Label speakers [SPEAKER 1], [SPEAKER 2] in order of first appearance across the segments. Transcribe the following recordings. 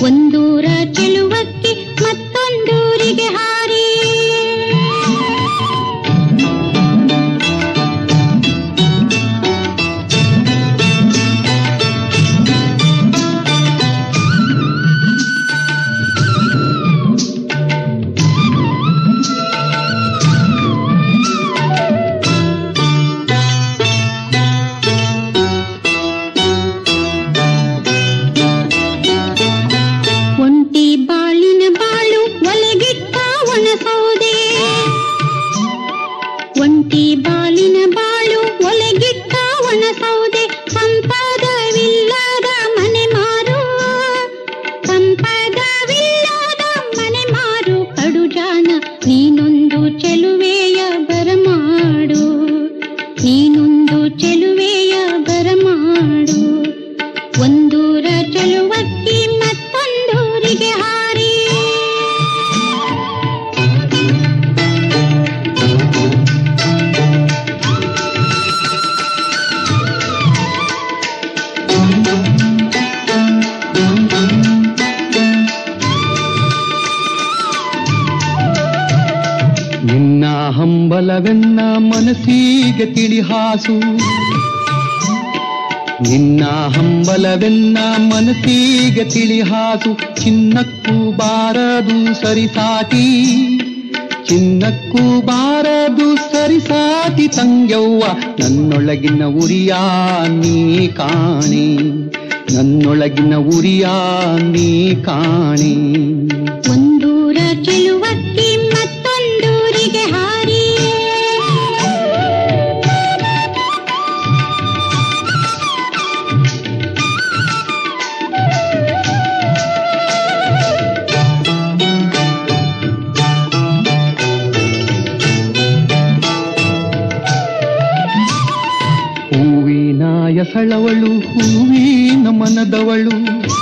[SPEAKER 1] ಒಂದೂರ ಚೆಲುವಕ್ಕೆ ಮತ್ತೊಂದೂರಿಗೆ ಹಾರಿ ಒಂಟಿ ಬಾಳಿನ ಬಾಳು ಒಲೆಗಿಟ್ಟ ಒಣಸೌದೆ ಒಂಟಿ ಬಾಳಿನ ಬಾಳು ಒಲೆಗಿಟ್ಟ ಒಣಸೌದೆ ಸಂಪದವಿಲ್ಲದ ಮನೆ ಮಾರು ಸಂಪದವಿಲ್ಲದ ಮನೆ ಮಾರು ಕಡುಜಾನ ನೀನೊಂದು ಚೆಲುವೆಯ ಬರಮಾಡು ನೀನೊಂದು ಚೆಲುವೆಯ ಬರಮಾಡು ಒಂದೂರ ಚೆಲುವಕ್ಕಿ ಮತ್ತೊಂದೂರಿಗೆ ಹಾರಿ
[SPEAKER 2] ನಿನ್ನ ಹಂಬಲವೆನ್ನ ಮನಸ್ಸಿಗೆ ತಿಳಿಹಾಸು ನಿನ್ನ ಹಂಬಲವೆನ್ನ ಮನಸ್ಸಿಗೆ ತಿಳಿಹಾಸು ಚಿನ್ನಕ್ಕೂ ಬಾರದು ಸರಿಸಾಟಿ ಚಿನ್ನಕ್ಕೂ ಬಾರದು ಸರಿಸಾಟಿ ತಂಗ್ಯವ್ವ ನನ್ನೊಳಗಿನ ಉರಿಯ ನೀ ಕಾಣಿ ನನ್ನೊಳಗಿನ ಉರಿಯ ನೀ ಕಾಣಿ
[SPEAKER 1] ಒಂದೂರ ಚೆಲುವಕ್ಕಿ ಮತ್ತೊಂದೂರಿಗೆ ಹಾರಿ
[SPEAKER 2] ಹೂವಿನ ಎಸಳವಳು ಹೂವಿನ ಮನದವಳು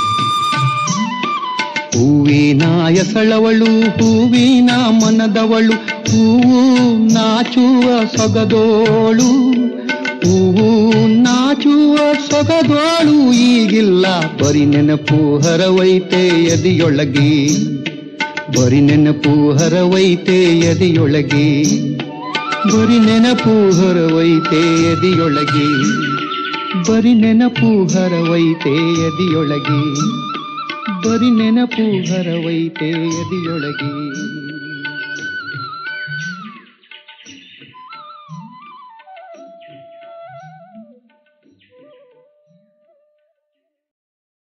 [SPEAKER 2] ಹೂವಿನ ಎಸಳವಳು ಹೂವಿನ ಮನದವಳು ಹೂವು ನಾಚುವ ಸೊಗದೋಳು ಹೂವು ನಾಚುವ ಸೊಗದೋಳು ಈಗಿಲ್ಲ ಬರಿ ನೆನಪು ಹರವೈತೆ ಎದೆಯೊಳಗೆ ಬರಿ ನೆನಪು ಹರವೈತೆ ಎದೆಯೊಳಗೆ ಬರಿ ನೆನಪು ಹರವೈತೆ ಎದೆಯೊಳಗೆ ಬರಿ ನೆನಪು ಹರವೈತೆ ಎದೆಯೊಳಗೆ ಬರಿ ನೆನಪು ಹರವೈತೆ ಎದೆಯೊಳಗೆ